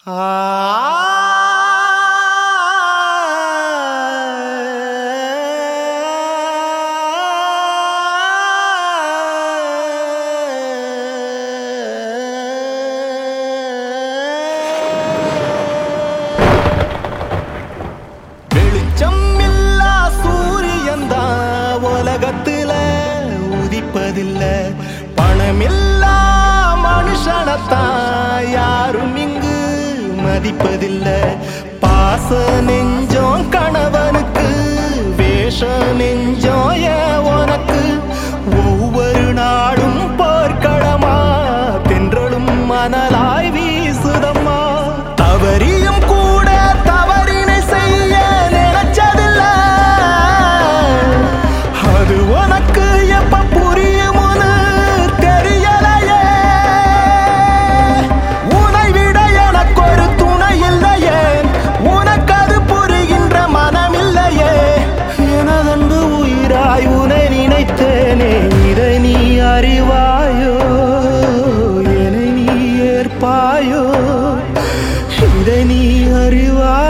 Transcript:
வெளிச்சம் இல்லா சூரியன் தான் உலகத்துல உதிப்பதில்ல பணமில்லா மனுஷனத்தான் யாரும் இங்கு மதிப்பதில்ல பாச நெஞ்சம் கணவனுக்கு வேஷ நெஞ்சம் ஏன் உனக்கு ஒவ்வொரு நாடும் போர்க்களமா தென்றலும் மணலாய் வீசுதம்மா தவறியும் கூட தவறினை செய்ய நினைச்சதில்ல அது உனக்கு எப்ப புரியும்னு தெரியலையே உனை விட எனக்கு ஒரு துணை இல்லையே உனக்கு அது புரிகின்ற மனம் இல்லையே எனதன்பு உயிராய் உனை நினைத்தேனே இதை நீ அறிவாயோ என்னை நீ ஏற்பாயோ இதை நீ அறிவாயோ